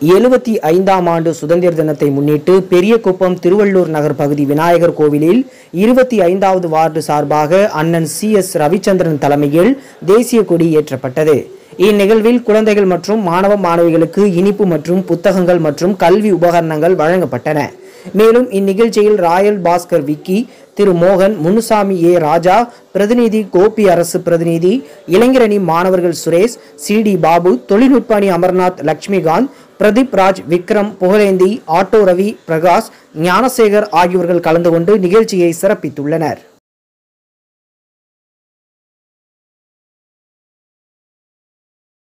எழுபத்தி ஐந்தாம் ஆண்டு சுதந்திர தினத்தை முன்னிட்டு பெரியகுப்பம் திருவள்ளூர் நகர் பகுதி விநாயகர் கோவிலில் இருபத்தி ஐந்தாவது வார்டு சார்பாக அண்ணன் சி எஸ் ரவிச்சந்திரன் தலைமையில் தேசிய கொடி ஏற்றப்பட்டது இந்நிகழ்வில் குழந்தைகள் மற்றும் மாணவ மாணவிகளுக்கு இனிப்பு மற்றும் புத்தகங்கள் மற்றும் கல்வி உபகரணங்கள் வழங்கப்பட்டன மேலும் இந்நிகழ்ச்சியில் ராயல் பாஸ்கர் விக்கி திரு மோகன் முனுசாமி ஏ ராஜா பிரதிநிதி கோபி அரசு பிரதிநிதி இளைஞரணி மாணவர்கள் சுரேஷ் சி டி பாபு தொழில்நுட்ப அணி அமர்நாத் லட்சுமிகாந்த் பிரதீப் ராஜ் விக்ரம் புகழேந்தி ஆட்டோ ரவி பிரகாஷ் ஞானசேகர் ஆகியோர்கள் கலந்து கொண்டு நிகழ்ச்சியை சிறப்பித்துள்ளனர்